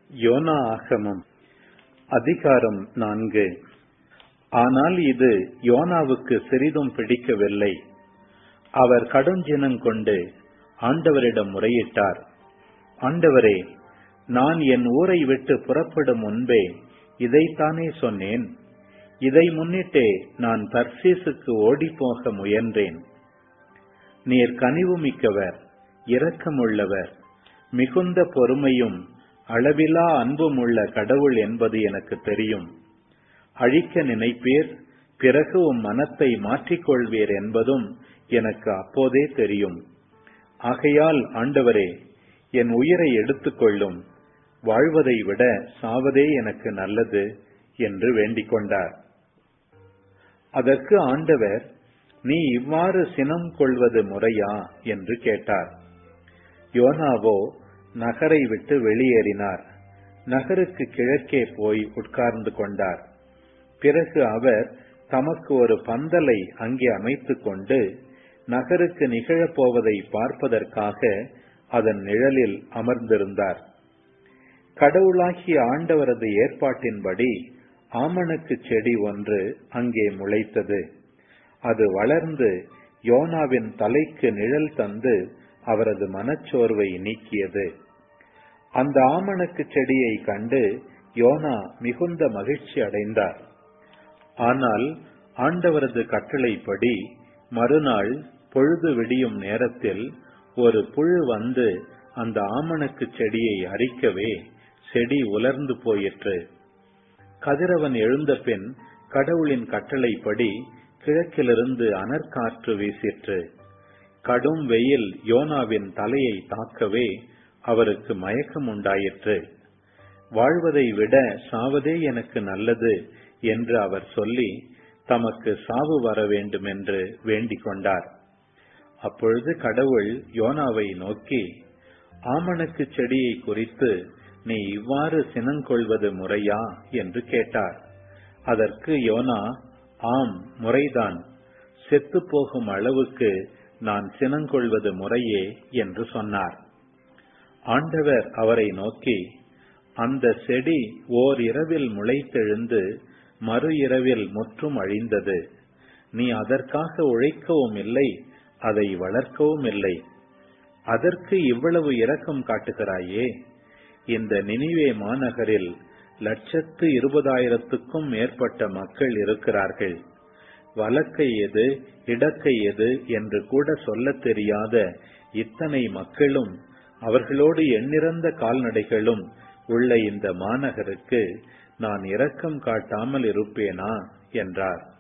YONO ஆகமம் அதிகாரம் நான்கு ஆனால் இது யோனாவுக்கு சிறிதும் பிடிக்கவில்லை அவர் கடுஞ்சினம் கொண்டு ஆண்டவரிடம் முறையிட்டார் ஆண்டவரே நான் என் ஊரை விட்டு புறப்படும் முன்பே இதைத்தானே சொன்னேன் இதை முன்னிட்டே நான் தர்சீசுக்கு ஓடிப்போக முயன்றேன் நீர் கனிவு மிக்கவர் இரக்கமுள்ளவர் மிகுந்த பொறுமையும் அளவிலா அன்பும் உள்ள கடவுள் என்பது எனக்கு தெரியும் அழிக்க நினைப்பீர் பிறகு உம் மனத்தை மாற்றிக்கொள்வீர் என்பதும் எனக்கு அப்போதே தெரியும் ஆகையால் ஆண்டவரே என் உயிரை எடுத்துக்கொள்ளும் வாழ்வதை விட சாவதே எனக்கு நல்லது என்று வேண்டிக் கொண்டார் அதற்கு ஆண்டவர் நீ இவ்வாறு சினம் கொள்வது முறையா என்று கேட்டார் யோனாவோ நகரை விட்டு வெளியேறினார் நகருக்கு கிழக்கே போய் உட்கார்ந்து கொண்டார் பிறகு அவர் தமக்கு ஒரு பந்தலை அங்கே அமைத்துக் கொண்டு நகருக்கு நிகழப்போவதை பார்ப்பதற்காக அதன் நிழலில் அமர்ந்திருந்தார் கடவுளாகிய ஆண்டவரது ஏற்பாட்டின்படி ஆமணக்கு செடி ஒன்று அங்கே முளைத்தது அது வளர்ந்து யோனாவின் தலைக்கு நிழல் தந்து அவரது மனச்சோர்வை நீக்கியது அந்த ஆமணக்கு செடியை கண்டு யோனா மிகுந்த மகிழ்ச்சி அடைந்தார் ஆனால் ஆண்டவரது கட்டளைப்படி மறுநாள் பொழுது விடியும் நேரத்தில் ஒரு புழு வந்து அந்த ஆமணக்கு செடியை அரிக்கவே செடி உலர்ந்து போயிற்று கதிரவன் எழுந்த பின் கடவுளின் கட்டளைப்படி கிழக்கிலிருந்து அனற்காற்று வீசிற்று கடும் வெயில் யோனாவின் தலையை தாக்கவே அவருக்கு மயக்கம் உண்டாயிற்று வாழ்வதை விட சாவதே எனக்கு நல்லது என்று அவர் சொல்லி தமக்கு சாவு வர வேண்டும் என்று வேண்டிக் கொண்டார் அப்பொழுது கடவுள் யோனாவை நோக்கி ஆமணக்கு செடியை குறித்து நீ இவ்வாறு சினங்கொள்வது முறையா என்று கேட்டார் அதற்கு யோனா ஆம் முறைதான் செத்து போகும் அளவுக்கு நான் சினங்கொள்வது முறையே என்று சொன்னார் ஆண்டவர் அவரை நோக்கி அந்த செடி ஓர் இரவில் முளைத்தெழுந்து மறு இரவில் முற்றும் அழிந்தது நீ அதற்காக உழைக்கவும் இல்லை அதை வளர்க்கவும் இல்லை அதற்கு இவ்வளவு இரக்கம் காட்டுகிறாயே இந்த நினிவே மாநகரில் லட்சத்து இருபதாயிரத்துக்கும் மேற்பட்ட மக்கள் இருக்கிறார்கள் வலக்கை எது இடக்கை எது என்று கூட சொல்லத் தெரியாத இத்தனை மக்களும் அவர்களோடு எண்ணிறந்த கால்நடைகளும் உள்ள இந்த மாநகருக்கு நான் இரக்கம் காட்டாமல் இருப்பேனா என்றார்